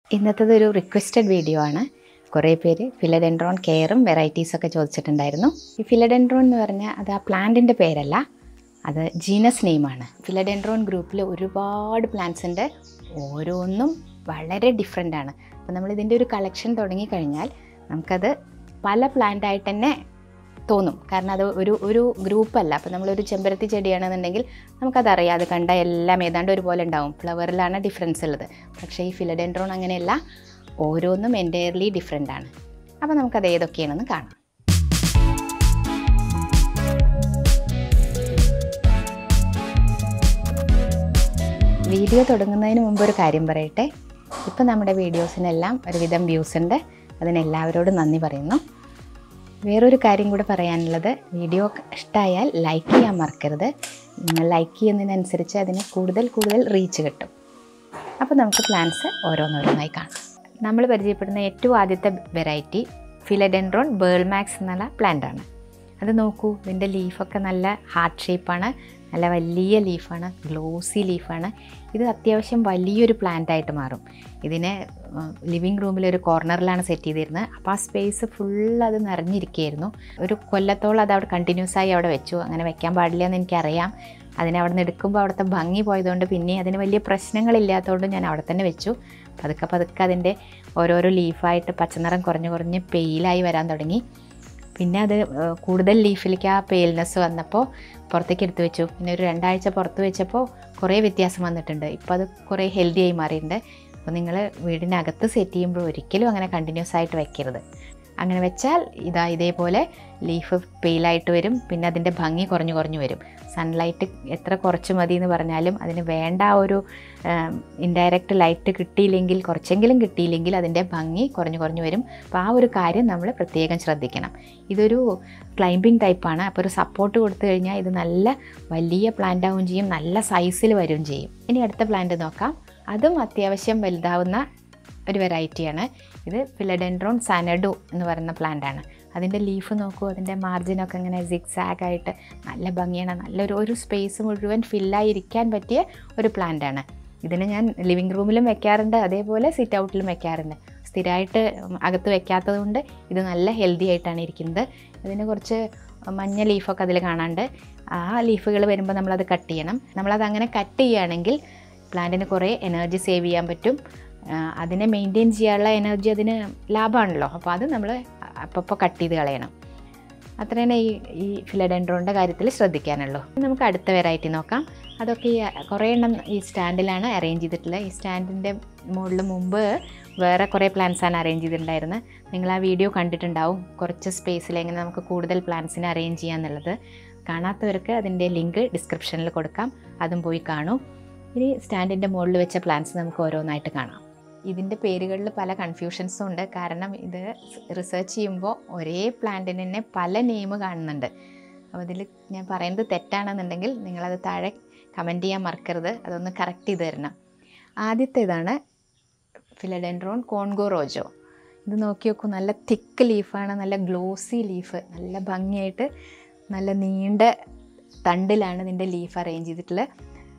ഇന്നത്തത് ഒരു requested video ആണ് കുറേ പേര് ഫിലഡെൻഡ്രോൺ കെയറും വെറൈറ്റീസ് ഒക്കെ ചോദിച്ചിട്ടുണ്ടായിരുന്നു ഈ ഫിലഡെൻഡ്രോൺ എന്ന് പറഞ്ഞാൽ അത് ആ പ്ലാന്റിൻ്റെ പേരല്ല അത് ജീനസ് നെയിമാണ് ഫിലഡെൻഡ്രോൺ ഗ്രൂപ്പിൽ ഒരുപാട് പ്ലാന്റ്സ് ഉണ്ട് ഓരോന്നും വളരെ ഡിഫറെൻ്റ് ആണ് അപ്പോൾ നമ്മൾ ഇതിൻ്റെ ഒരു കളക്ഷൻ തുടങ്ങിക്കഴിഞ്ഞാൽ നമുക്കത് പല പ്ലാന്റ് ആയിട്ട് തന്നെ തോന്നും കാരണം അത് ഒരു ഒരു ഗ്രൂപ്പല്ല അപ്പോൾ നമ്മളൊരു ചെമ്പരത്തി ചെടിയാണെന്നുണ്ടെങ്കിൽ നമുക്കതറിയാം അത് കണ്ട എല്ലാം ഏതാണ്ട് ഒരുപോലെ ഉണ്ടാവും ഫ്ലവറിലാണ് ഡിഫറൻസ് ഉള്ളത് പക്ഷേ ഈ ഫിലഡെൻഡ്രോൺ അങ്ങനെയല്ല ഓരോന്നും എൻറ്റയർലി ഡിഫറെൻ്റ് ആണ് അപ്പോൾ നമുക്കത് ഏതൊക്കെയാണെന്ന് കാണാം വീഡിയോ തുടങ്ങുന്നതിന് മുമ്പ് ഒരു കാര്യം പറയട്ടെ ഇപ്പോൾ നമ്മുടെ വീഡിയോസിനെല്ലാം ഒരുവിധം വ്യൂസ് ഉണ്ട് അതിനെല്ലാവരോടും നന്ദി പറയുന്നു വേറൊരു കാര്യം കൂടെ പറയാനുള്ളത് വീഡിയോ ഇഷ്ടമായാൽ ലൈക്ക് ചെയ്യാൻ മറക്കരുത് നിങ്ങൾ ലൈക്ക് ചെയ്യുന്നതിനനുസരിച്ച് അതിന് കൂടുതൽ കൂടുതൽ റീച്ച് കിട്ടും അപ്പോൾ നമുക്ക് പ്ലാന്റ്സ് ഓരോന്നോരോന്നായി കാണാം നമ്മൾ പരിചയപ്പെടുന്ന ഏറ്റവും ആദ്യത്തെ വെറൈറ്റി ഫിലഡെൻഡ്രോൺ ബേൾമാക്സ് എന്നുള്ള പ്ലാന്റ് ആണ് അത് നോക്കൂ ഇതിൻ്റെ ലീഫൊക്കെ നല്ല ഹാർട്ട് ഷേപ്പാണ് നല്ല വലിയ ലീഫാണ് ഗ്ലോസി ലീഫാണ് ഇത് അത്യാവശ്യം വലിയൊരു പ്ലാന്റ് ആയിട്ട് മാറും ഇതിനെ ലിവിങ് റൂമിൽ ഒരു കോർണറിലാണ് സെറ്റ് ചെയ്തിരുന്നത് അപ്പോൾ ആ സ്പേസ് ഫുൾ അത് നിറഞ്ഞിരിക്കുകയായിരുന്നു ഒരു കൊല്ലത്തോളം അത് അവിടെ കണ്ടിന്യൂസ് ആയി അവിടെ വെച്ചു അങ്ങനെ വെക്കാൻ പാടില്ല എന്ന് എനിക്കറിയാം അതിനെ അവിടെ നിന്ന് എടുക്കുമ്പോൾ അവിടുത്തെ ഭംഗി പോയതുകൊണ്ട് പിന്നെ അതിന് വലിയ പ്രശ്നങ്ങളില്ലാത്തതുകൊണ്ട് ഞാൻ അവിടെ തന്നെ വെച്ചു പതുക്കെ പതുക്കെ അതിൻ്റെ ഓരോരോ ലീഫായിട്ട് പച്ചനിറം കുറഞ്ഞ് കുറഞ്ഞ് പെയിലായി വരാൻ തുടങ്ങി പിന്നെ അത് ഏഹ്, കൂടുതൽ ലീഫിലേക്ക് ആ പെയിൽനെസ് വന്നപ്പോൾ പുറത്തേക്ക് എടുത്തു വെച്ചു പിന്നെ ഒരു രണ്ടാഴ്ച പുറത്ത് വെച്ചപ്പോൾ കുറേ വ്യത്യാസം വന്നിട്ടുണ്ട് ഇപ്പോൾ അത് കുറേ ഹെൽത്തി ആയി മാറിയിട്ടുണ്ട് അപ്പോൾ നിങ്ങൾ വീടിനകത്ത് സെറ്റ് ചെയ്യുമ്പോൾ ഒരിക്കലും അങ്ങനെ കണ്ടിന്യൂസ് ആയിട്ട് വെക്കരുത് അങ്ങനെ വെച്ചാൽ ഇതാ ഇതേപോലെ ലീഫ് പെയിലായിട്ട് വരും പിന്നെ അതിൻ്റെ ഭംഗി കുറഞ്ഞു കുറഞ്ഞു വരും സൺലൈറ്റ് എത്ര കുറച്ച് മതി എന്ന് പറഞ്ഞാലും അതിന് വേണ്ട ആ ഒരു ഇൻഡയറക്റ്റ് ലൈറ്റ് കിട്ടിയില്ലെങ്കിൽ കുറച്ചെങ്കിലും കിട്ടിയില്ലെങ്കിൽ അതിൻ്റെ ഭംഗി കുറഞ്ഞു കുറഞ്ഞു വരും അപ്പോൾ ആ ഒരു കാര്യം നമ്മൾ പ്രത്യേകം ശ്രദ്ധിക്കണം ഇതൊരു ക്ലൈംബിംഗ് ടൈപ്പാണ് അപ്പോൾ ഒരു സപ്പോർട്ട് കൊടുത്തു കഴിഞ്ഞാൽ ഇത് നല്ല വലിയ പ്ലാന്റ് ആവുകയും ചെയ്യും നല്ല സൈസിൽ വരികയും ചെയ്യും ഇനി അടുത്ത പ്ലാന്റ് നോക്കാം അതും അത്യാവശ്യം വലുതാവുന്ന ഒരു വെറൈറ്റിയാണ് ഇത് ഫിലഡെൻഡ്രോൺ സാനഡു എന്ന് പറയുന്ന പ്ലാന്റ് ആണ് അതിൻ്റെ ലീഫ് നോക്കൂ അതിൻ്റെ മാർജിനൊക്കെ ഇങ്ങനെ സിക്സാഗ് ആയിട്ട് നല്ല ഭംഗിയാണ് നല്ലൊരു ഒരു സ്പേസ് മുഴുവൻ ഫില്ലായിരിക്കാൻ പറ്റിയ ഒരു പ്ലാന്റ് ആണ് ഇതിന് ഞാൻ ലിവിങ് റൂമിലും വെക്കാറുണ്ട് അതേപോലെ സിറ്റ് ഔട്ടിലും വെക്കാറുണ്ട് സ്ഥിരമായിട്ട് അകത്ത് വെക്കാത്തത് കൊണ്ട് ഇത് നല്ല ഹെൽത്തി ആയിട്ടാണ് ഇരിക്കുന്നത് ഇതിന് കുറച്ച് മഞ്ഞ ലീഫൊക്കെ അതിൽ കാണാണ്ട് ആ ലീഫുകൾ വരുമ്പോൾ നമ്മളത് കട്ട് ചെയ്യണം നമ്മളത് അങ്ങനെ കട്ട് ചെയ്യുകയാണെങ്കിൽ പ്ലാന്റിന് കുറേ എനർജി സേവ് ചെയ്യാൻ പറ്റും ആ, അതിനെ മെയിൻറ്റെയിൻ ചെയ്യാനുള്ള എനർജി അതിന് ലാഭമാണല്ലോ അപ്പോൾ അത് നമ്മൾ അപ്പോൾ കട്ട് ചെയ്ത് കളയണം അത്രയാണ് ഈ ഈ ഫിലഡെൻഡ്രോണിൻ്റെ കാര്യത്തിൽ ശ്രദ്ധിക്കാനുള്ളൂ ഇനി നമുക്ക് അടുത്ത വെറൈറ്റി നോക്കാം അതൊക്കെ ഈ കുറേ എണ്ണം ഈ സ്റ്റാൻഡിലാണ് അറേഞ്ച് ചെയ്തിട്ടുള്ളത് ഈ സ്റ്റാൻഡിൻ്റെ മുകളിൽ മുമ്പ് വേറെ കുറേ പ്ലാന്റ്സാണ് അറേഞ്ച് ചെയ്തിട്ടുണ്ടായിരുന്നത് നിങ്ങൾ ആ വീഡിയോ കണ്ടിട്ടുണ്ടാവും കുറച്ച് സ്പേസിൽ എങ്ങനെ നമുക്ക് കൂടുതൽ പ്ലാന്റ്സിനെ അറേഞ്ച് ചെയ്യാന്നുള്ളത് കാണാത്തവർക്ക് അതിൻ്റെ ലിങ്ക് ഡിസ്ക്രിപ്ഷനിൽ കൊടുക്കാം അതും പോയി കാണൂ ഇനി സ്റ്റാൻഡിൻ്റെ മുകളിൽ വെച്ച പ്ലാന്റ്സ് നമുക്ക് ഓരോന്നായിട്ട് കാണാം ഇതിൻ്റെ പേരുകളിൽ പല കൺഫ്യൂഷൻസും ഉണ്ട് കാരണം ഇത് റിസർച്ച് ചെയ്യുമ്പോൾ ഒരേ പ്ലാന്റിന് തന്നെ പല നെയിം കാണുന്നുണ്ട് അപ്പോൾ ഇതിൽ ഞാൻ പറയുന്നത് തെറ്റാണെന്നുണ്ടെങ്കിൽ നിങ്ങളത് താഴെ കമൻറ്റ് ചെയ്യാൻ മറക്കരുത് അതൊന്ന് കറക്റ്റ് ചെയ്ത് തരണം ആദ്യത്തെ ഇതാണ് ഫിലഡെൻഡ്രോൺ കോൺഗോ റോജോ ഇത് നോക്കി നോക്കൂ നല്ല തിക്ക് ലീഫാണ് നല്ല ഗ്ലോസി ലീഫ് നല്ല ഭംഗിയായിട്ട് നല്ല നീണ്ട തണ്ടിലാണ് ഇതിൻ്റെ ലീഫ് അറേഞ്ച് ചെയ്തിട്ടുള്ളത്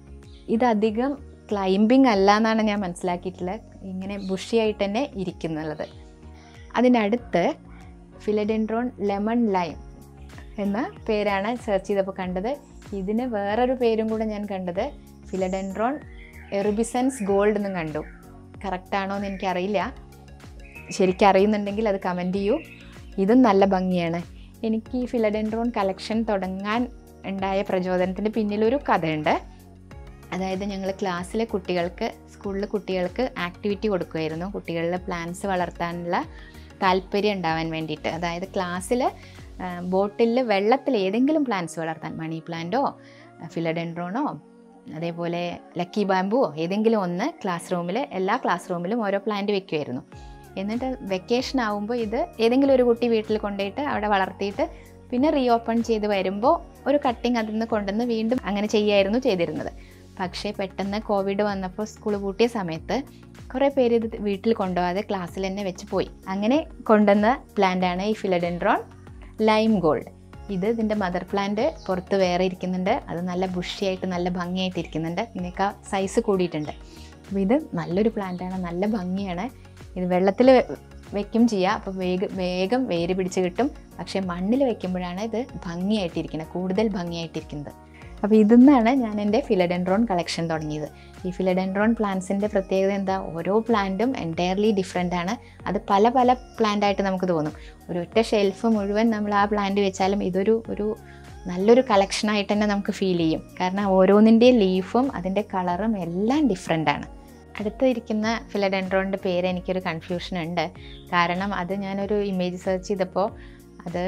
ഇതധികം ക്ലൈംബിംഗ് അല്ല എന്നാണ് ഞാൻ മനസ്സിലാക്കിയിട്ടുള്ളത് ഇങ്ങനെ ബുഷിയായിട്ട് തന്നെ ഇരിക്കുന്നുള്ളത് അതിനടുത്ത് ഫിലഡെൻഡ്രോൺ ലെമൺ ലൈം എന്ന പേരാണ് സെർച്ച് ചെയ്തപ്പോൾ കണ്ടത് ഇതിന് വേറൊരു പേരും കൂടെ ഞാൻ കണ്ടത് ഫിലഡെൻഡ്രോൺ എറുബിസൻസ് ഗോൾഡ് എന്നും കണ്ടു കറക്റ്റാണോ എന്ന് എനിക്കറിയില്ല ശരിക്കും അറിയുന്നുണ്ടെങ്കിൽ അത് കമൻറ്റ് ചെയ്യൂ ഇതും നല്ല ഭംഗിയാണ് എനിക്ക് ഈ ഫിലഡെൻഡ്രോൺ കളക്ഷൻ തുടങ്ങാൻ ഉണ്ടായ പ്രചോദനത്തിന് പിന്നിലൊരു കഥയുണ്ട് അതായത് ഞങ്ങൾ ക്ലാസ്സിലെ കുട്ടികൾക്ക് സ്കൂളിലെ കുട്ടികൾക്ക് ആക്ടിവിറ്റി കൊടുക്കുമായിരുന്നു കുട്ടികളിലെ പ്ലാന്റ്സ് വളർത്താനുള്ള താല്പര്യം ഉണ്ടാവാൻ വേണ്ടിയിട്ട് അതായത് ക്ലാസ്സിൽ ബോട്ടിൽ വെള്ളത്തിൽ ഏതെങ്കിലും പ്ലാന്റ്സ് വളർത്താൻ മണി പ്ലാന്റോ ഫിലഡെൻഡ്രോണോ അതേപോലെ ലക്കി ബാമ്പുവോ ഏതെങ്കിലും ഒന്ന് ക്ലാസ് റൂമിൽ എല്ലാ ക്ലാസ് റൂമിലും ഓരോ പ്ലാന്റ് വെക്കുമായിരുന്നു എന്നിട്ട് വെക്കേഷൻ ആകുമ്പോൾ ഇത് ഏതെങ്കിലും ഒരു കുട്ടി വീട്ടിൽ കൊണ്ടുപോയിട്ട് അവിടെ വളർത്തിയിട്ട് പിന്നെ റീ ഓപ്പൺ ചെയ്ത് വരുമ്പോൾ ഒരു കട്ടിങ് അതിൽ നിന്ന് കൊണ്ടുവന്ന് വീണ്ടും അങ്ങനെ ചെയ്യായിരുന്നു ചെയ്തിരുന്നത് പക്ഷേ പെട്ടെന്ന് കോവിഡ് വന്നപ്പോൾ സ്കൂൾ പൂട്ടിയ സമയത്ത് കുറേ പേര് ഇത് വീട്ടിൽ കൊണ്ടുപോകാതെ ക്ലാസ്സിൽ തന്നെ വെച്ച് പോയി അങ്ങനെ കൊണ്ടുവന്ന പ്ലാന്റാണ് ഈ ഫിലഡെൻഡ്രോൺ ലൈം ഗോൾഡ് ഇത് ഇതിൻ്റെ മദർ പ്ലാന്റ് പുറത്ത് വേറെ ഇരിക്കുന്നുണ്ട് അത് നല്ല ബുഷിയായിട്ട് നല്ല ഭംഗിയായിട്ട് ഇരിക്കുന്നുണ്ട് ഇതിനേക്കാൾ സൈസ് കൂടിയിട്ടുണ്ട് അപ്പോൾ ഇത് നല്ലൊരു പ്ലാന്റാണ് നല്ല ഭംഗിയാണ് ഇത് വെള്ളത്തിൽ വെക്കും ചെയ്യുക അപ്പോൾ വേഗം വേഗം വേര് പിടിച്ച് കിട്ടും പക്ഷേ മണ്ണിൽ വെക്കുമ്പോഴാണ് ഇത് ഭംഗിയായിട്ടിരിക്കുന്നത് കൂടുതൽ ഭംഗിയായിട്ടിരിക്കുന്നത് അപ്പോൾ ഇതിന്നാണ് ഞാൻ എൻ്റെ ഫിലഡെൻഡ്രോൺ കളക്ഷൻ തുടങ്ങിയത് ഈ ഫിലഡെൻഡ്രോൺ പ്ലാന്റ്സിൻ്റെ പ്രത്യേകത എന്താ ഓരോ പ്ലാന്റും എൻറ്റയർലി ഡിഫറെൻ്റ് ആണ് അത് പല പല പ്ലാന്റ് ആയിട്ട് നമുക്ക് തോന്നും ഒരു ഒറ്റ ഷെൽഫ് മുഴുവൻ നമ്മൾ ആ പ്ലാന്റ് വെച്ചാലും ഇതൊരു ഒരു നല്ലൊരു കളക്ഷനായിട്ട് തന്നെ നമുക്ക് ഫീൽ ചെയ്യും കാരണം ഓരോന്നിൻ്റെയും ലീഫും അതിൻ്റെ കളറും എല്ലാം ഡിഫറെൻ്റ് ആണ് അടുത്ത് ഇരിക്കുന്ന ഫിലഡെൻഡ്രോണിൻ്റെ പേര് എനിക്കൊരു കൺഫ്യൂഷൻ ഉണ്ട് കാരണം അത് ഞാനൊരു ഇമേജ് സെർച്ച് ചെയ്തപ്പോൾ അത്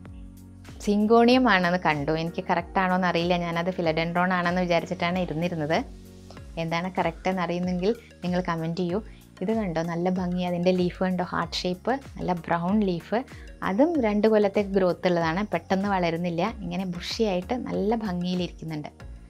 സിങ്കോണിയം ആണെന്ന് കണ്ടു എനിക്ക് കറക്റ്റ് ആണോ എന്ന് അറിയില്ല ഞാനത് ഫിലഡെൻഡ്രോൺ ആണെന്ന് വിചാരിച്ചിട്ടാണ് ഇരുന്നിരുന്നത് എന്താണ് കറക്റ്റ് എന്ന് അറിയുന്നെങ്കിൽ നിങ്ങൾ കമൻറ്റ് ചെയ്യൂ ഇത് കണ്ടോ നല്ല ഭംഗി അതിൻ്റെ ലീഫ് കണ്ടോ ഹാർട്ട് ഷേപ്പ് നല്ല ബ്രൗൺ ലീഫ് അതും രണ്ട് കൊല്ലത്തെ ഗ്രോത്ത് ഉള്ളതാണ് പെട്ടെന്ന് വളരുന്നില്ല ഇങ്ങനെ ബുഷിയായിട്ട് നല്ല ഭംഗിയിലിരിക്കുന്നുണ്ട്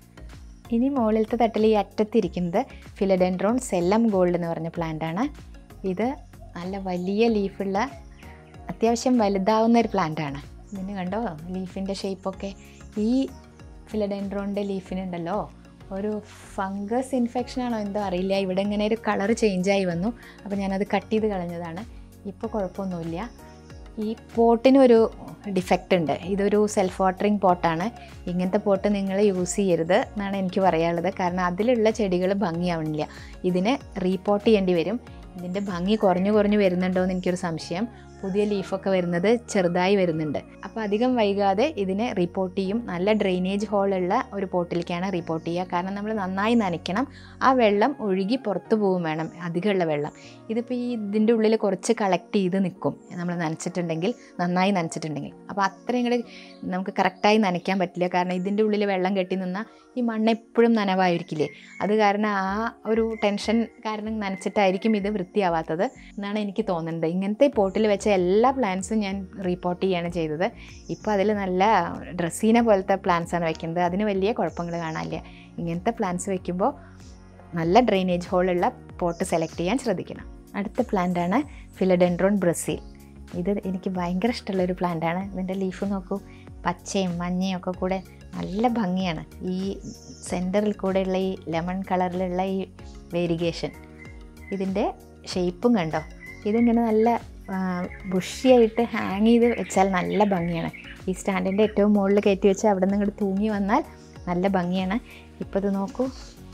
ഇനി മുകളിലത്തെ തട്ടിൽ ഈ അറ്റത്തിരിക്കുന്നത് ഫിലഡെൻഡ്രോൺ സെല്ലം ഗോൾഡ് എന്ന് പറഞ്ഞ പ്ലാന്റ് ആണ് ഇത് നല്ല വലിയ ലീഫുള്ള അത്യാവശ്യം വലുതാവുന്ന ഒരു പ്ലാന്റ് ആണ് ഇതിന് കണ്ടോ ലീഫിൻ്റെ ഷേപ്പൊക്കെ ഈ ഫിലഡെൻഡ്രോണിൻ്റെ ലീഫിനുണ്ടല്ലോ ഒരു ഫംഗസ് ഇൻഫെക്ഷൻ ആണോ എന്തോ അറിയില്ല ഇവിടെ ഇങ്ങനെ ഒരു കളർ ചേഞ്ചായി വന്നു അപ്പോൾ ഞാനത് കട്ട് ചെയ്ത് കളഞ്ഞതാണ് ഇപ്പോൾ കുഴപ്പമൊന്നുമില്ല ഈ പോട്ടിനൊരു ഡിഫക്റ്റ് ഉണ്ട് ഇതൊരു സെൽഫ് വാട്ടറിങ് പോട്ടാണ് ഇങ്ങനത്തെ പോട്ട് നിങ്ങൾ യൂസ് ചെയ്യരുത് എന്നാണ് എനിക്ക് പറയാനുള്ളത് കാരണം അതിലുള്ള ചെടികൾ ഭംഗിയാവണില്ല ഇതിന് റീപോട്ട് ചെയ്യേണ്ടി വരും ഇതിൻ്റെ ഭംഗി കുറഞ്ഞു കുറഞ്ഞു വരുന്നുണ്ടോ എന്ന് എനിക്കൊരു സംശയം പുതിയ ലീഫൊക്കെ വരുന്നത് ചെറുതായി വരുന്നുണ്ട് അപ്പോൾ അധികം വൈകാതെ ഇതിനെ റിപ്പോർട്ട് ചെയ്യും നല്ല ഡ്രെയിനേജ് ഹോളുള്ള ഒരു പോട്ടിലേക്കാണ് റിപ്പോർട്ട് ചെയ്യുക കാരണം നമ്മൾ നന്നായി നനയ്ക്കണം ആ വെള്ളം ഒഴുകി പുറത്തു പോകും വേണം അധികമുള്ള വെള്ളം ഇതിപ്പോൾ ഈ ഇതിൻ്റെ ഉള്ളിൽ കുറച്ച് കളക്ട് ചെയ്ത് നിൽക്കും നമ്മൾ നനച്ചിട്ടുണ്ടെങ്കിൽ നന്നായി നനച്ചിട്ടുണ്ടെങ്കിൽ അപ്പോൾ അത്രയും കൂടെ നമുക്ക് കറക്റ്റായി നനയ്ക്കാൻ പറ്റില്ല കാരണം ഇതിൻ്റെ ഉള്ളിൽ വെള്ളം കെട്ടി നിന്നാൽ ഈ മണ്ണ് എപ്പോഴും നനവായിരിക്കില്ലേ അത് കാരണം ആ ഒരു ടെൻഷൻ കാരണം നനച്ചിട്ടായിരിക്കും ഇത് വൃത്തിയാവാത്തത് എന്നാണ് എനിക്ക് തോന്നുന്നത് ഇങ്ങനത്തെ പോട്ടിൽ വെച്ച എല്ലാ പ്ലാന്റ്സും ഞാൻ റിപ്പോർട്ട് ചെയ്യാണ് ചെയ്തത് ഇപ്പോൾ അതിൽ നല്ല ഡ്രസ്സീന പോലത്തെ plants ആണ് വെക്കുന്നത് അതിന് വലിയ കുഴപ്പങ്ങൾ കാണാനില്ല ഇങ്ങനത്തെ പ്ലാന്റ്സ് വെക്കുമ്പോൾ നല്ല ഡ്രെയിനേജ് ഹോളുള്ള പോട്ട് സെലക്ട് ചെയ്യാൻ ശ്രദ്ധിക്കണം അടുത്ത പ്ലാന്റാണ് ഫിലഡെൻഡ്രോൺ ബ്രസീൽ ഇത് എനിക്ക് ഭയങ്കര ഇഷ്ടമുള്ളൊരു പ്ലാന്റാണ് ഇതിൻ്റെ ലീഫ് നോക്കൂ പച്ചയും മഞ്ഞയും ഒക്കെ കൂടെ നല്ല ഭംഗിയാണ് ഈ സെൻറ്ററിൽ കൂടെയുള്ള ഈ ലെമൺ കളറിലുള്ള ഈ വേരിഗേഷൻ ഇതിൻ്റെ ഷേപ്പും കണ്ടോ ഇതിങ്ങനെ നല്ല ബുഷിയായിട്ട് ഹാങ് ചെയ്ത് വെച്ചാൽ നല്ല ഭംഗിയാണ് ഈ സ്റ്റാൻഡിൻ്റെ ഏറ്റവും മുകളിൽ കയറ്റി വെച്ച് അവിടെ നിന്ന് ഇങ്ങോട്ട് തൂങ്ങി വന്നാൽ നല്ല ഭംഗിയാണ് ഇപ്പോൾ ഇത് നോക്കൂ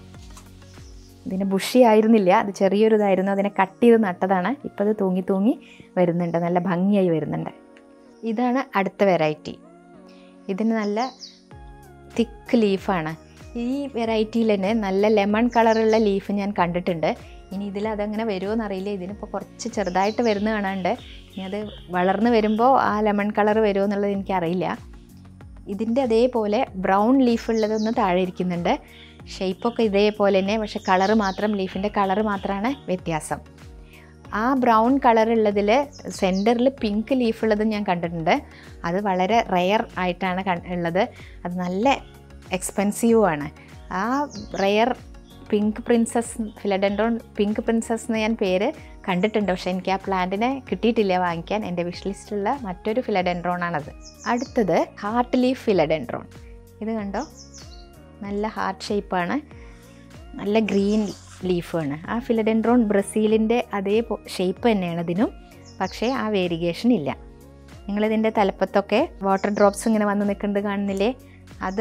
ഇതിന് ബുഷി ആയിരുന്നില്ല അത് ചെറിയൊരു ഇതായിരുന്നു അതിനെ കട്ട് ചെയ്ത് നട്ടതാണ് ഇപ്പോൾ അത് തൂങ്ങി തൂങ്ങി വരുന്നുണ്ട് നല്ല ഭംഗിയായി വരുന്നുണ്ട് ഇതാണ് അടുത്ത വെറൈറ്റി ഇതിന് നല്ല തിക്ക് ലീഫാണ് ഈ വെറൈറ്റിയിൽ തന്നെ നല്ല ലെമൺ കളറുള്ള ലീഫ് ഞാൻ കണ്ടിട്ടുണ്ട് ഇനി ഇതിൽ അതങ്ങനെ വരുമോ എന്നറിയില്ല ഇതിനിപ്പോൾ കുറച്ച് ചെറുതായിട്ട് വരുന്ന കാണാണ്ട് ഇനി അത് വളർന്ന് വരുമ്പോൾ ആ ലെമൺ കളർ വരുമോ എന്നുള്ളത് എനിക്കറിയില്ല ഇതിൻ്റെ അതേപോലെ ബ്രൗൺ ലീഫ് ഉള്ളതൊന്ന് താഴെ ഇരിക്കുന്നുണ്ട് ഷേപ്പൊക്കെ ഇതേപോലെ തന്നെ പക്ഷെ കളറ് മാത്രം ലീഫിൻ്റെ കളറ് മാത്രമാണ് വ്യത്യാസം ആ ബ്രൗൺ കളർ ഉള്ളതിൽ സെൻറ്ററിൽ പിങ്ക് ലീഫ് ഉള്ളത് ഞാൻ കണ്ടിട്ടുണ്ട് അത് വളരെ റെയർ ആയിട്ടാണ് കൺ- ഉള്ളത് അത് നല്ല എക്സ്പെൻസീവുമാണ് ആ rare pink princess philodendron pink princess എന്ന് ഞാൻ പേര് കണ്ടിട്ടുണ്ട് പക്ഷേ എനിക്ക് ആ പ്ലാന്റിനെ കിട്ടിയിട്ടില്ല വാങ്ങിക്കാൻ എൻ്റെ വിഷ് ലിസ്റ്റിലുള്ള മറ്റൊരു ഫിലഡൻഡ്രോൺ ആണത് അടുത്തത് ഹാർട്ട് ലീഫ് ഫിലഡൻഡ്രോൺ ഇത് കണ്ടോ നല്ല ഹാർട്ട് ഷേപ്പാണ് നല്ല ഗ്രീൻ ലീഫാണ് ആ ഫിലഡെൻഡ്രോൺ ബ്രസീലിൻ്റെ അതേ ഷേപ്പ് തന്നെയാണ് ഇതിനും പക്ഷേ ആ വേരിഗേഷൻ ഇല്ല നിങ്ങളിതിൻ്റെ തലപ്പത്തൊക്കെ വാട്ടർ ഡ്രോപ്സ് ഇങ്ങനെ വന്ന് നിൽക്കുന്നത് കാണുന്നില്ലേ അത്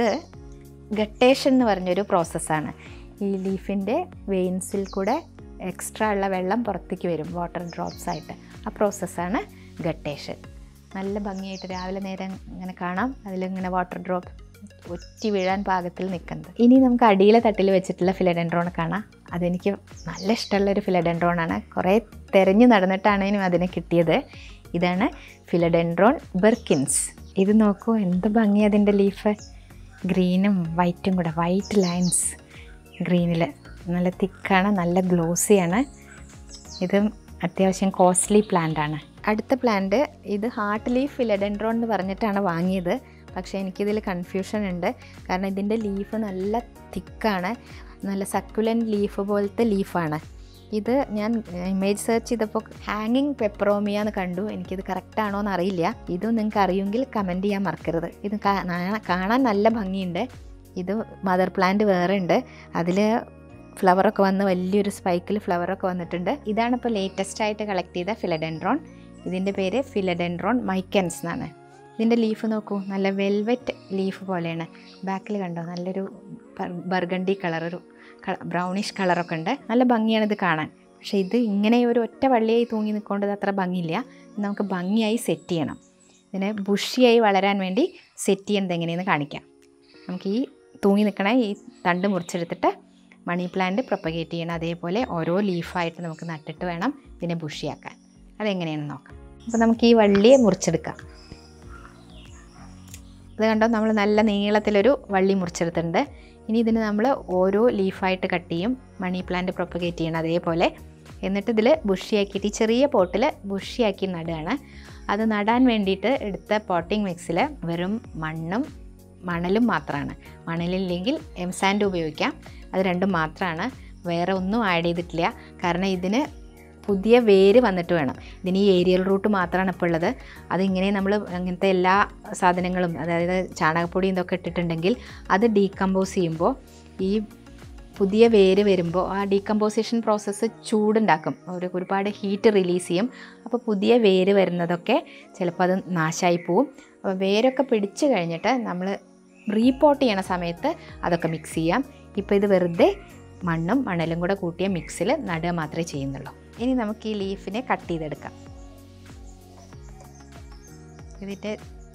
ഗട്ടേഷൻ എന്ന് പറഞ്ഞൊരു പ്രോസസ്സാണ് ഈ ലീഫിൻ്റെ വെയിൻസിൽ കൂടെ എക്സ്ട്രാ ഉള്ള വെള്ളം പുറത്തേക്ക് വരും വാട്ടർ ഡ്രോപ്സ് ആയിട്ട് ആ പ്രോസസ്സാണ് ഗട്ടേഷൻ നല്ല ഭംഗിയായിട്ട് രാവിലെ നേരം ഇങ്ങനെ കാണാം അതിലിങ്ങനെ വാട്ടർ ഡ്രോപ്പ് ഒറ്റി വീഴാൻ പാകത്തിൽ നിൽക്കുന്നത് ഇനി നമുക്ക് അടിയിലെ തട്ടിൽ വെച്ചിട്ടുള്ള ഫിലഡെൻഡ്രോൺ കാണാം അതെനിക്ക് നല്ല ഇഷ്ടമുള്ളൊരു ഫിലഡെൻഡ്രോൺ ആണ് കുറേ തിരഞ്ഞു നടന്നിട്ടാണ് ഇനി അതിനെ കിട്ടിയത് ഇതാണ് ഫിലഡെൻഡ്രോൺ ബെർക്കിൻസ് ഇത് നോക്കൂ എന്ത് ഭംഗി അതിൻ്റെ ലീഫ് ഗ്രീനും വൈറ്റും കൂടെ വൈറ്റ് ലൈൻസ് ഗ്രീനിൽ നല്ല തിക്കാണ് നല്ല ഗ്ലോസിയാണ് ഇത് അത്യാവശ്യം കോസ്റ്റ്ലി പ്ലാന്റ് ആണ് അടുത്ത പ്ലാന്റ് ഇത് ഹാർട്ട് ലീഫ് ഫിലഡെൻഡ്രോൺ എന്ന് പറഞ്ഞിട്ടാണ് വാങ്ങിയത് പക്ഷേ എനിക്കിതിൽ കൺഫ്യൂഷൻ ഉണ്ട് കാരണം ഇതിൻ്റെ ലീഫ് നല്ല തിക്കാണ് നല്ല സക്കുലൻ ലീഫ് പോലത്തെ ലീഫാണ് ഇത് ഞാൻ ഇമേജ് സെർച്ച് ചെയ്തപ്പോൾ ഹാങ്ങിങ് പെപ്പറോമിയ എന്ന് കണ്ടു എനിക്കിത് കറക്റ്റ് ആണോ എന്ന് അറിയില്ല ഇതും നിങ്ങൾക്ക് അറിയുമെങ്കിൽ കമൻറ്റ് ചെയ്യാൻ മറക്കരുത് ഇത് കാ- നാ- കാണാൻ നല്ല ഭംഗിയുണ്ട് ഇത് മദർ പ്ലാന്റ് വേറെ ഉണ്ട് അതിൽ ഫ്ലവറൊക്കെ വന്ന് വലിയൊരു സ്പൈക്കിൽ ഫ്ലവറൊക്കെ വന്നിട്ടുണ്ട് ഇതാണ് ഇപ്പോൾ ലേറ്റസ്റ്റ് ആയിട്ട് കളക്ട് ചെയ്ത ഫിലഡെൻഡ്രോൺ ഇതിൻ്റെ പേര് ഫിലഡെൻഡ്രോൺ മൈക്കൻസ് എന്നാണ് ഇതിൻ്റെ ലീഫ് നോക്കൂ നല്ല വെൽവെറ്റ് ലീഫ് പോലെയാണ് ബാക്കിൽ കണ്ടോ നല്ലൊരു ബർഗണ്ടി കളർ ഒരു ബ്രൗണിഷ് കളറൊക്കെ ഉണ്ട് നല്ല ഭംഗിയാണ് ഇത് കാണാൻ പക്ഷേ ഇത് ഇങ്ങനെ ഒരു ഒറ്റ വള്ളിയായി തൂങ്ങി നിൽക്കേണ്ടത് അത്ര ഭംഗിയില്ല ഇത് നമുക്ക് ഭംഗിയായി സെറ്റ് ചെയ്യണം ഇതിനെ ബുഷിയായി വളരാൻ വേണ്ടി സെറ്റ് ചെയ്യുന്നത് എങ്ങനെയെന്ന് കാണിക്കാം നമുക്ക് ഈ തൂങ്ങി നിൽക്കണ ഈ തണ്ട് മുറിച്ചെടുത്തിട്ട് മണി പ്ലാന്റ് പ്രൊപ്പഗേറ്റ് ചെയ്യണം അതേപോലെ ഓരോ ലീഫായിട്ട് നമുക്ക് നട്ടിട്ട് വേണം ഇതിനെ ബുഷിയാക്കാൻ അതെങ്ങനെയാണെന്ന് നോക്കാം അപ്പോൾ നമുക്ക് ഈ വള്ളിയെ മുറിച്ചെടുക്കാം ഇത് കണ്ടോ നമ്മൾ നല്ല നീളത്തിലൊരു വള്ളി മുറിച്ചെടുത്തിട്ടുണ്ട് ഇനി ഇതിന് നമ്മൾ ഓരോ ലീഫായിട്ട് കട്ട് ചെയ്യും മണി പ്ലാന്റ് പ്രൊപ്പഗേറ്റ് ചെയ്യണം അതേപോലെ എന്നിട്ട് ഇതിൽ ബുഷിയാക്കിയിട്ട് ഈ ചെറിയ പോട്ടിൽ ബുഷിയാക്കി നടുകയാണ് അത് നടാൻ വേണ്ടിയിട്ട് എടുത്ത പോട്ടിംഗ് മിക്സിൽ വെറും മണ്ണും മണലും മാത്രമാണ് മണലില്ലെങ്കിൽ എം സാൻഡ് ഉപയോഗിക്കാം അത് രണ്ടും മാത്രമാണ് വേറെ ഒന്നും ആഡ് ചെയ്തിട്ടില്ല കാരണം ഇതിന് പുതിയ വേര് വന്നിട്ട് വേണം ഇതിന് ഈ ഏരിയൽ റൂട്ട് മാത്രമാണ് ഇപ്പോൾ ഉള്ളത് അതിങ്ങനെ നമ്മൾ അങ്ങനത്തെ എല്ലാ സാധനങ്ങളും അതായത് ചാണകപ്പൊടി ഇതൊക്കെ ഇട്ടിട്ടുണ്ടെങ്കിൽ അത് ഡീകമ്പോസ് ചെയ്യുമ്പോൾ ഈ പുതിയ വേര് വരുമ്പോൾ ആ ഡീകമ്പോസിഷൻ പ്രോസസ്സ് ചൂടുണ്ടാക്കും ഒരു ഒരുപാട് ഹീറ്റ് റിലീസ് ചെയ്യും അപ്പോൾ പുതിയ വേര് വരുന്നതൊക്കെ ചിലപ്പോൾ അത് നാശമായി പോവും അപ്പോൾ വേരൊക്കെ പിടിച്ചു കഴിഞ്ഞിട്ട് നമ്മൾ റീപോട്ട് ചെയ്യണ സമയത്ത് അതൊക്കെ മിക്സ് ചെയ്യാം ഇപ്പോൾ ഇത് വെറുതെ മണ്ണും മണലും കൂടെ കൂട്ടിയ മിക്സിൽ നടുക മാത്രമേ ചെയ്യുന്നുള്ളൂ ഇനി നമുക്ക് ഈ ലീഫിനെ കട്ട് ചെയ്തെടുക്കാം ഇതിൻ്റെ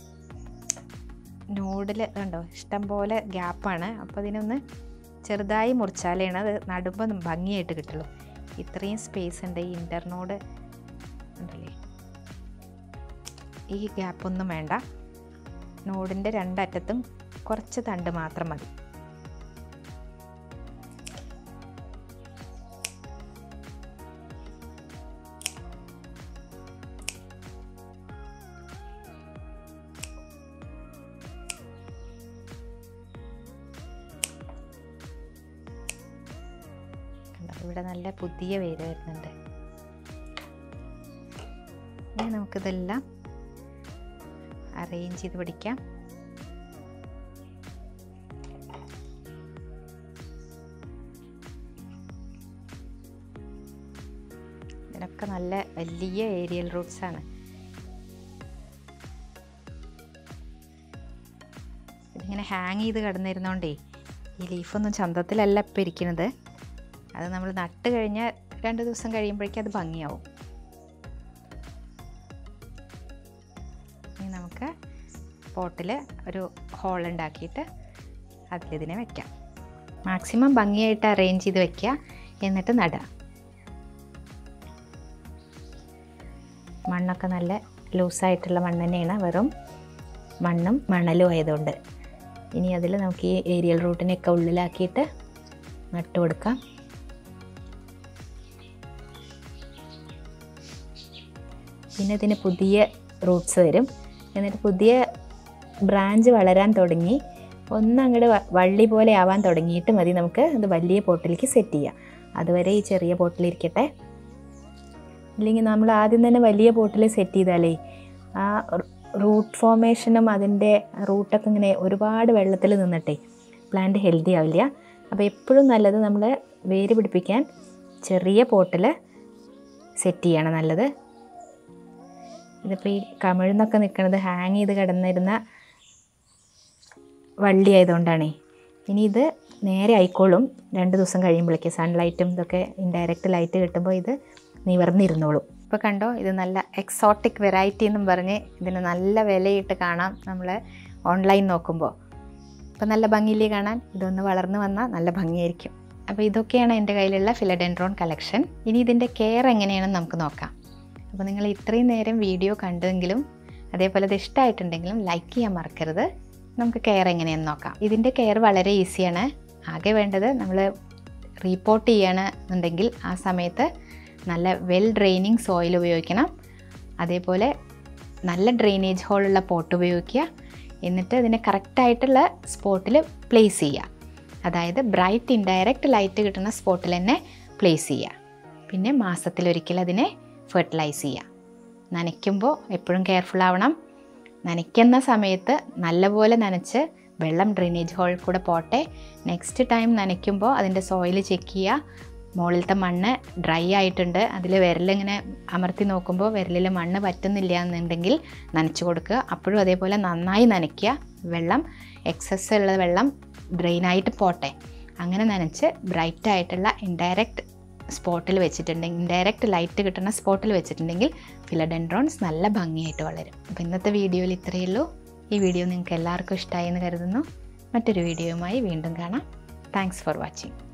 നോഡിൽ കണ്ടോ ഇഷ്ടം പോലെ ഗ്യാപ്പാണ് അപ്പോൾ ഇതിനൊന്ന് ചെറുതായി മുറിച്ചാലാണ് അത് നടുമ്പോൾ ഭംഗിയായിട്ട് കിട്ടുള്ളൂ ഇത്രയും സ്പേസ് ഉണ്ട് ഈ ഇൻ്റർനോഡ് ഉണ്ടല്ലേ ഈ ഗ്യാപ്പൊന്നും വേണ്ട നോഡിൻ്റെ രണ്ടറ്റത്തും കുറച്ച് തണ്ട് മാത്രം മതി കണ്ടോ ഇവിടെ നല്ല പുതിയ വേര് വരുന്നുണ്ട് ഇനി നമുക്കിതെല്ലാം അറേഞ്ച് ചെയ്ത് പിടിക്കാം ഇതിനൊക്കെ നല്ല വലിയ ഏരിയൽ റൂട്ട്സ് ആണ് ഇതിങ്ങനെ ഹാങ് ചെയ്ത് കിടന്നിരുന്നോണ്ടേ ഈ ലീഫൊന്നും ചന്തത്തിലല്ല ഇപ്പം ഇരിക്കുന്നത് അത് നമ്മൾ നട്ട് കഴിഞ്ഞാൽ രണ്ട് ദിവസം കഴിയുമ്പോഴേക്കും അത് ഭംഗിയാവും ഇനി നമുക്ക് പോട്ടിൽ ഒരു ഹോൾ ഉണ്ടാക്കിയിട്ട് അതിലിതിനെ വെക്കാം മാക്സിമം ഭംഗിയായിട്ട് അറേഞ്ച് ചെയ്ത് വെക്കുക എന്നിട്ട് നടുക മണ്ണൊക്കെ നല്ല ലൂസായിട്ടുള്ള മണ്ണ് തന്നെയാണ് വെറും മണ്ണും മണലും ആയതുകൊണ്ട് ഇനി അതിൽ നമുക്ക് ഈ ഏരിയൽ റൂട്ടിനെയൊക്കെ ഉള്ളിലാക്കിയിട്ട് നട്ടു കൊടുക്കാം പിന്നെ ഇതിന് പുതിയ റൂട്ട്സ് വരും എന്നിട്ട് പുതിയ ബ്രാഞ്ച് വളരാൻ തുടങ്ങി ഒന്നങ്ങോട്ട് വള്ളി പോലെ ആവാൻ തുടങ്ങിയിട്ട് മതി നമുക്ക് അത് വലിയ പോട്ടിലേക്ക് സെറ്റ് ചെയ്യാം അതുവരെ ഈ ചെറിയ പോട്ടിലിരിക്കട്ടെ ഇല്ലെങ്കിൽ നമ്മൾ ആദ്യം തന്നെ വലിയ പോട്ടിൽ സെറ്റ് ചെയ്താലേ ആ റൂട്ട് ഫോമേഷനും അതിൻ്റെ റൂട്ടൊക്കെ ഇങ്ങനെ ഒരുപാട് വെള്ളത്തിൽ നിന്നിട്ടേ പ്ലാന്റ് ഹെൽത്തി ആവില്ല അപ്പോൾ എപ്പോഴും നല്ലത് നമ്മൾ വേര് പിടിപ്പിക്കാൻ ചെറിയ പോട്ടിൽ സെറ്റ് ചെയ്യണം നല്ലത് ഇതിപ്പോൾ ഈ കമിഴ്ന്നൊക്കെ നിൽക്കുന്നത് ഹാങ് ചെയ്ത് കിടന്നിരുന്ന വള്ളി ആയതുകൊണ്ടാണേ ഇനി ഇത് നേരെ ആയിക്കോളും രണ്ട് ദിവസം കഴിയുമ്പോഴേക്ക് സൺലൈറ്റും ഇതൊക്കെ ഇൻഡയറക്റ്റ് ലൈറ്റ് കിട്ടുമ്പോൾ ഇത് നിവർന്നിരുന്നോളും ഇപ്പോൾ കണ്ടോ ഇത് നല്ല എക്സോട്ടിക് വെറൈറ്റി എന്നും പറഞ്ഞ് ഇതിന് നല്ല വിലയിട്ട് കാണാം നമ്മൾ ഓൺലൈൻ നോക്കുമ്പോൾ അപ്പോൾ നല്ല ഭംഗിയില്ലേ കാണാൻ ഇതൊന്ന് വളർന്നു വന്നാൽ നല്ല ഭംഗിയായിരിക്കും അപ്പോൾ ഇതൊക്കെയാണ് എൻ്റെ കയ്യിലുള്ള ഫിലഡെൻഡ്രോൺ കളക്ഷൻ ഇനി ഇതിൻ്റെ കെയർ എങ്ങനെയാണെന്ന് നമുക്ക് നോക്കാം അപ്പോൾ നിങ്ങൾ ഇത്രയും നേരം വീഡിയോ കണ്ടെങ്കിലും അതേപോലെ ഇത് ഇഷ്ടമായിട്ടുണ്ടെങ്കിലും ലൈക്ക് ചെയ്യാൻ മറക്കരുത് നമുക്ക് കെയർ എങ്ങനെയെന്ന് നോക്കാം ഇതിൻ്റെ കെയർ വളരെ ഈസിയാണ് ആകെ വേണ്ടത് നമ്മൾ റീപ്പോർട്ട് ചെയ്യണമെന്നുണ്ടെങ്കിൽ ആ സമയത്ത് നല്ല വെൽ ഡ്രെയിനിങ് സോയിൽ ഉപയോഗിക്കണം അതേപോലെ നല്ല ഡ്രെയിനേജ് ഹോളുള്ള പോട്ട് ഉപയോഗിക്കുക എന്നിട്ട് അതിനെ കറക്റ്റായിട്ടുള്ള സ്പോട്ടിൽ പ്ലേസ് ചെയ്യുക അതായത് ബ്രൈറ്റ് ഇൻഡയറക്റ്റ് ലൈറ്റ് കിട്ടുന്ന സ്പോട്ടിൽ തന്നെ പ്ലേസ് ചെയ്യുക പിന്നെ മാസത്തിലൊരിക്കൽ അതിനെ ഫെർട്ടിലൈസ് ചെയ്യുക നനയ്ക്കുമ്പോൾ എപ്പോഴും കെയർഫുൾ ആവണം നനയ്ക്കുന്ന സമയത്ത് നല്ലപോലെ നനച്ച് വെള്ളം ഡ്രെയിനേജ് ഹോളിൽ കൂടെ പോട്ടെ നെക്സ്റ്റ് ടൈം നനയ്ക്കുമ്പോൾ അതിൻ്റെ സോയിൽ ചെക്ക് ചെയ്യുക മുകളിലത്തെ മണ്ണ് ഡ്രൈ ആയിട്ടുണ്ട് അതിൽ വിരലിങ്ങനെ അമർത്തി നോക്കുമ്പോൾ വിരലിൽ മണ്ണ് പറ്റുന്നില്ല എന്നുണ്ടെങ്കിൽ നനച്ചു കൊടുക്കുക അപ്പോഴും അതേപോലെ നന്നായി നനയ്ക്കുക വെള്ളം എക്സസ് ഉള്ള വെള്ളം ഡ്രെയിനായിട്ട് പോട്ടെ അങ്ങനെ നനച്ച് ബ്രൈറ്റ് ആയിട്ടുള്ള ഇൻഡയറക്റ്റ് സ്പോട്ടിൽ വെച്ചിട്ടുണ്ടെങ്കിൽ ഇൻഡയറക്റ്റ് ലൈറ്റ് കിട്ടുന്ന സ്പോട്ടിൽ വെച്ചിട്ടുണ്ടെങ്കിൽ ഫിലഡെൻഡ്രോൺസ് നല്ല ഭംഗിയായിട്ട് വളരും അപ്പോൾ ഇന്നത്തെ വീഡിയോയിൽ ഇത്രയേ ഉള്ളൂ ഈ വീഡിയോ നിങ്ങൾക്ക് എല്ലാവർക്കും ഇഷ്ടമായി എന്ന് കരുതുന്നു മറ്റൊരു വീഡിയോയുമായി വീണ്ടും കാണാം താങ്ക്സ് ഫോർ വാച്ചിങ്